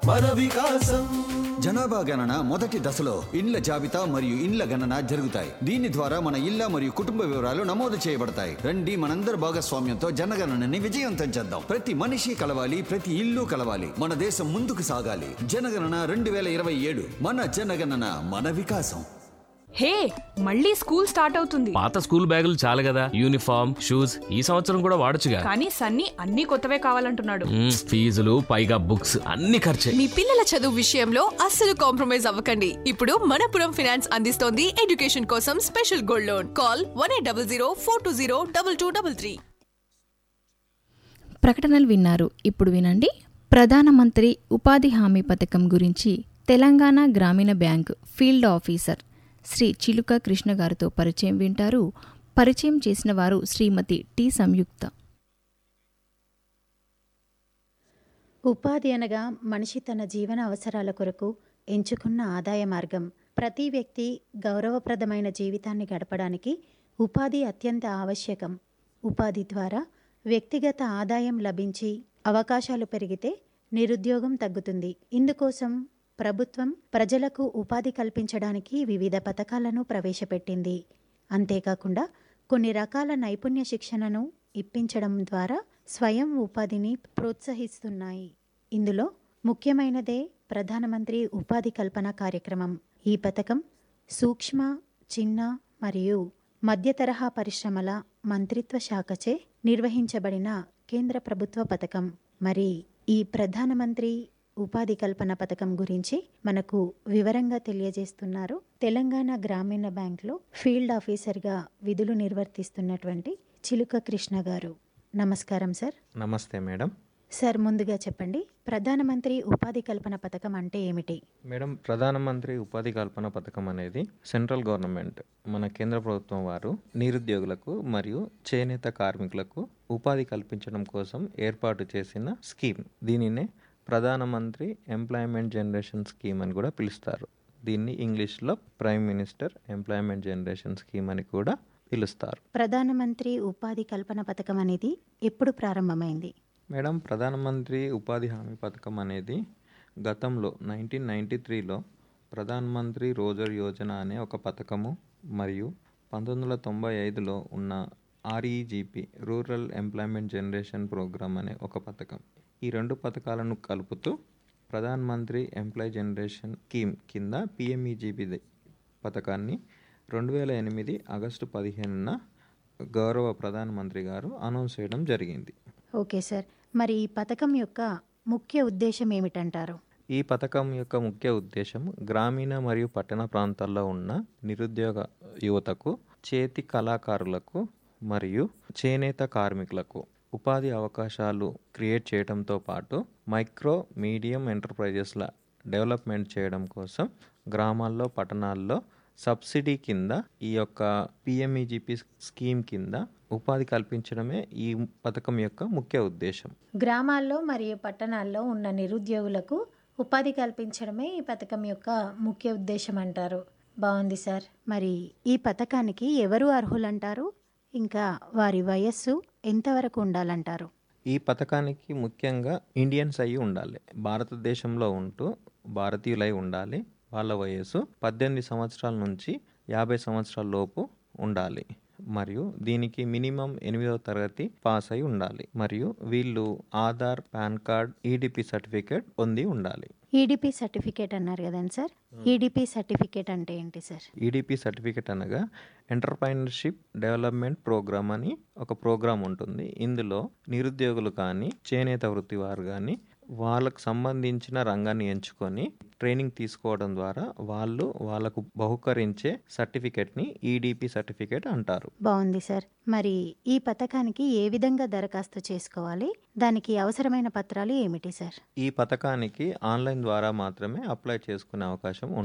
మన వికాసం జనాభా గణన మొదటి దశలో ఇండ్ల జాబితా మరియు ఇండ్ల గణన జరుగుతాయి దీని ద్వారా మన ఇళ్ల మరియు కుటుంబ వివరాలు నమోదు చేయబడతాయి రండి మనందరి భాగస్వామ్యంతో జనగణనని విజయవంతం చేద్దాం ప్రతి మనిషి కలవాలి ప్రతి ఇల్లు కలవాలి మన దేశం ముందుకు సాగాలి జనగణన రెండు వేల ఇరవై ఏడు మన జనగణన మన వికాసం హే మళ్ళీ స్కూల్ స్టార్ట్ అవుతుంది పాత స్కూల్ బ్యాగులు చాలు కదా యూనిఫామ్ షూస్ ఈ సంవత్సరం కూడా వాడొచ్చుగా కానీ సన్నీ అన్ని కొత్తవే కావాలంటున్నాడు మ్మ్, ఫీజులు పైగా బుక్స్ అన్ని ఖర్చే మీ పిల్లల చదువు విషయంలో అస్సలు కాంప్రమైజ్ అవ్వకండి ఇప్పుడు మనపురం ఫినాన్స్ అందిస్తోంది ఎడ్యుకేషన్ కోసం special gold loan call one eight double zero four two zero double two double three ప్రకటనలు విన్నారు ఇప్పుడు వినండి ప్రధానమంత్రి ఉపాధి హామీ పథకం గురించి తెలంగాణ గ్రామీణ బ్యాంక్ ఫీల్డ్ ఆఫీసర్ శ్రీ చిలుక కృష్ణ గారితో పరిచయం వింటారు పరిచయం చేసిన వారు శ్రీమతి టి సంయుక్త ఉపాధి అనగా మనిషి తన జీవన అవసరాల కొరకు ఎంచుకున్న ఆదాయ మార్గం ప్రతి వ్యక్తి గౌరవప్రదమైన జీవితాన్ని గడపడానికి ఉపాధి అత్యంత ఆవశ్యకం ఉపాధి ద్వారా వ్యక్తిగత ఆదాయం లభించి అవకాశాలు పెరిగితే నిరుద్యోగం తగ్గుతుంది ఇందుకోసం ప్రభుత్వం ప్రజలకు ఉపాధి కల్పించడానికి వివిధ పథకాలను ప్రవేశపెట్టింది అంతేకాకుండా కొన్ని రకాల నైపుణ్య శిక్షణను ఇప్పించడం ద్వారా స్వయం ఉపాధిని ప్రోత్సహిస్తున్నాయి ఇందులో ముఖ్యమైనదే ప్రధానమంత్రి ఉపాధి కల్పన కార్యక్రమం ఈ పథకం సూక్ష్మ చిన్న మరియు మధ్య తరహా పరిశ్రమల మంత్రిత్వ శాఖచే నిర్వహించబడిన కేంద్ర ప్రభుత్వ పథకం మరి ఈ ప్రధానమంత్రి ఉపాధి కల్పన పథకం గురించి మనకు వివరంగా తెలియజేస్తున్నారు తెలంగాణ గ్రామీణ బ్యాంక్లో ఫీల్డ్ ఆఫీసర్గా విధులు నిర్వర్తిస్తున్నటువంటి చిలుక కృష్ణ గారు నమస్కారం సార్ నమస్తే మేడం సార్ ముందుగా చెప్పండి ప్రధానమంత్రి ఉపాధి కల్పన పథకం అంటే ఏమిటి మేడం ప్రధానమంత్రి ఉపాధి కల్పన పథకం అనేది సెంట్రల్ గవర్నమెంట్ మన కేంద్ర ప్రభుత్వం వారు నిరుద్యోగులకు మరియు చేనేత కార్మికులకు ఉపాధి కల్పించడం కోసం ఏర్పాటు చేసిన స్కీమ్ దీనినే ప్రధానమంత్రి ఎంప్లాయ్మెంట్ జనరేషన్ స్కీమ్ అని కూడా పిలుస్తారు దీన్ని ఇంగ్లీష్లో prime minister employment generation scheme అని కూడా పిలుస్తారు ప్రధానమంత్రి ఉపాధి కల్పన పథకం అనేది ఎప్పుడు ప్రారంభమైంది మేడం ప్రధానమంత్రి ఉపాధి హామీ పథకం అనేది గతంలో నైన్టీన్ నైంటీ త్రీలో ప్రధాన మంత్రి రోజర్ యోజన అనే ఒక పథకము మరియు పంతొమ్మిది వందల తొంభై ఐదులో ఉన్న REGP rural employment generation programme అనే ఒక పథకం ఈ రెండు పథకాలను కలుపుతూ ప్రధాన మంత్రి ఎంప్లాయ్ జనరేషన్ స్కీమ్ కింద పిఎంఈజీపీ పథకాన్ని రెండు వేల ఎనిమిది ఆగస్టు పదిహేనున గౌరవ ప్రధానమంత్రి గారు అనౌన్స్ చేయడం జరిగింది ఓకే సార్ మరి ఈ పథకం యొక్క ముఖ్య ఉద్దేశం ఏమిటంటారు ఈ పథకం యొక్క ముఖ్య ఉద్దేశం గ్రామీణ మరియు పట్టణ ప్రాంతాల్లో ఉన్న నిరుద్యోగ యువతకు చేతి కళాకారులకు మరియు చేనేత కార్మికులకు ఉపాధి అవకాశాలు క్రియేట్ చేయడంతో పాటు మైక్రో మీడియం ఎంటర్ప్రైజెస్ల డెవలప్మెంట్ చేయడం కోసం గ్రామాల్లో పట్టణాల్లో సబ్సిడీ కింద ఈ యొక్క పిఎంఈజిపి స్కీమ్ కింద ఉపాధి కల్పించడమే ఈ పథకం యొక్క ముఖ్య ఉద్దేశం గ్రామాల్లో మరియు పట్టణాల్లో ఉన్న నిరుద్యోగులకు ఉపాధి కల్పించడమే ఈ పథకం యొక్క ముఖ్య ఉద్దేశం అంటారు బాగుంది సార్ మరి ఈ పథకానికి ఎవరు అర్హులంటారు ఇంకా వారి వయస్సు ఎంతవరకు ఉండాలంటారు ఈ పథకానికి ముఖ్యంగా ఇండియన్స్ అయ్యి ఉండాలి భారతదేశంలో ఉంటూ భారతీయులై ఉండాలి వాళ్ళ వయస్సు పద్దెనిమిది సంవత్సరాల నుంచి యాభై సంవత్సరాల లోపు ఉండాలి మరియు దీనికి మినిమం ఎనిమిదవ తరగతి పాస్ అయి ఉండాలి మరియు వీళ్ళు Aadhaar PAN card EDP certificate పొంది ఉండాలి ఈడిపి సర్టిఫికేట్ అన్నారు కదండి సార్ ఈడిపి సర్టిఫికేట్ అంటే ఏంటి సార్ ఈడిపి సర్టిఫికేట్ అనగా ఎంటర్ప్రైనర్షిప్ డెవలప్మెంట్ ప్రోగ్రామ్ అని ఒక ప్రోగ్రామ్ ఉంటుంది ఇందులో నిరుద్యోగులు కానీ చేనేత వృత్తి వారు కానీ వాళ్ళకు సంబంధించిన రంగాన్ని ఎంచుకొని ట్రైనింగ్ తీసుకోవడం ద్వారా వాళ్ళు వాళ్ళకు బహుకరించే సర్టిఫికేట్ని ఈడిపి సర్టిఫికేట్ అంటారు బాగుంది సార్ మరి ఈ పథకానికి ఏ విధంగా దరఖాస్తు చేసుకోవాలి దానికి అవసరమైన పత్రాలు ఏమిటి సార్ ఈ పథకానికి ఆన్లైన్ ద్వారా మాత్రమే అప్లై చేసుకునే అవకాశం ఉంటుంది